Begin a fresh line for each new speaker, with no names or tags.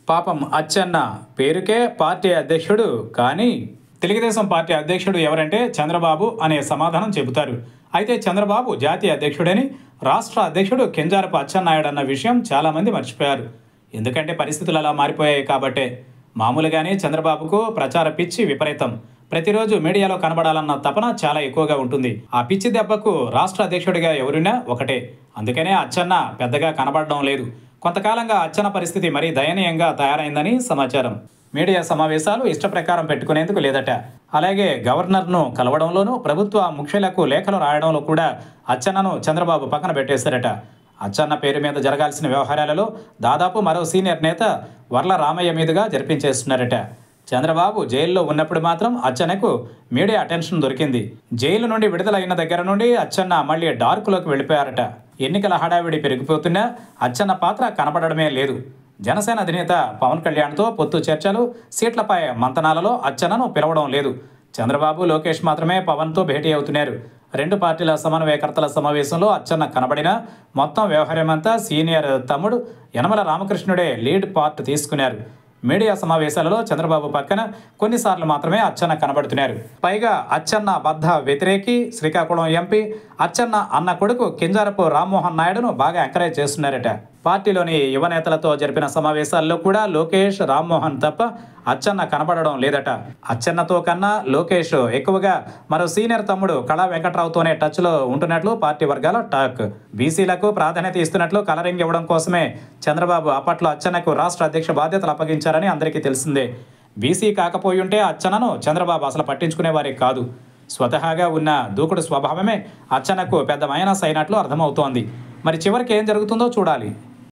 పాపం అచ్చెన్న పేరుకే పార్టీ అధ్యక్షుడు కానీ తెలుగుదేశం పార్టీ అధ్యక్షుడు ఎవరంటే చంద్రబాబు అనే సమాధానం చెబుతారు అయితే చంద్రబాబు జాతీయ అధ్యక్షుడని రాష్ట్ర అధ్యక్షుడు కింజారపు అచ్చెన్నాయుడు అన్న విషయం చాలామంది మర్చిపోయారు ఎందుకంటే పరిస్థితులు అలా మారిపోయాయి కాబట్టే మామూలుగానే చంద్రబాబుకు ప్రచార పిచ్చి విపరీతం ప్రతిరోజు మీడియాలో కనబడాలన్న తపన చాలా ఎక్కువగా ఉంటుంది ఆ పిచ్చి దెబ్బకు రాష్ట్ర అధ్యక్షుడిగా ఎవరున్నా ఒకటే అందుకనే అచ్చెన్న పెద్దగా కనబడడం లేదు కొంతకాలంగా అచ్చెన్న పరిస్థితి మరీ దయనీయంగా తయారైందని సమాచారం మీడియా సమావేశాలు ఇష్ట ప్రకారం పెట్టుకునేందుకు లేదట అలాగే గవర్నర్ను కలవడంలోనూ ప్రభుత్వ ముఖ్యులకు లేఖలు రాయడంలో కూడా అచ్చెన్నను చంద్రబాబు పక్కన పెట్టేశారట అచ్చెన్న పేరు మీద జరగాల్సిన వ్యవహారాలలో దాదాపు మరో సీనియర్ నేత వర్ల రామయ్య మీదుగా జరిపించేస్తున్నారట చంద్రబాబు జైల్లో ఉన్నప్పుడు మాత్రం అచ్చెన్నకు మీడియా అటెన్షన్ దొరికింది జైలు నుండి విడుదలైన దగ్గర నుండి అచ్చెన్న మళ్ళీ డార్క్లోకి వెళ్ళిపోయారట ఎన్నికల హడావిడి పెరిగిపోతున్నా అచ్చెన్న పాత్ర కనపడడమే లేదు జనసేన అధినేత పవన్ కళ్యాణ్తో పొత్తు చర్చలు సీట్లపై మంతనాలలో అచ్చెన్నను పిలవడం లేదు చంద్రబాబు లోకేష్ మాత్రమే పవన్తో భేటీ అవుతున్నారు రెండు పార్టీల సమన్వయకర్తల సమావేశంలో అచ్చెన్న కనబడిన మొత్తం వ్యవహారమంతా సీనియర్ తమ్ముడు యనమల రామకృష్ణుడే లీడ్ పార్ట్ తీసుకున్నారు మీడియా సమావేశాలలో చంద్రబాబు పక్కన కొన్నిసార్లు మాత్రమే అచ్చెన్న కనబడుతున్నారు పైగా అచ్చెన్న బద్ధ వ్యతిరేకి శ్రీకాకుళం ఎంపీ అచ్చెన్న అన్న కొడుకు కింజారపు రామ్మోహన్ నాయుడును బాగా ఎంకరేజ్ చేస్తున్నారట పార్టీలోని యువ నేతలతో జరిపిన సమావేశాల్లో కూడా లోకేష్ రామ్మోహన్ తప్ప అచ్చెన్న కనబడడం లేదట అచ్చెన్నతో కన్నా లోకేష్ ఎక్కువగా మరో సీనియర్ తమ్ముడు కళా వెంకట్రావుతోనే టచ్లో ఉంటున్నట్లు పార్టీ వర్గాల టాక్ బీసీలకు ప్రాధాన్యత ఇస్తున్నట్లు కలరింగ్ ఇవ్వడం కోసమే చంద్రబాబు అప్పట్లో అచ్చెన్నకు రాష్ట్ర అధ్యక్ష బాధ్యతలు అప్పగించారని అందరికీ తెలిసిందే బీసీ కాకపోయి ఉంటే అచ్చెన్నను చంద్రబాబు అసలు పట్టించుకునేవారే కాదు స్వతహాగా ఉన్న దూకుడు స్వభావమే అచ్చెన్నకు పెద్ద మైనస్ అయినట్లు అర్థమవుతోంది మరి చివరికి ఏం జరుగుతుందో చూడాలి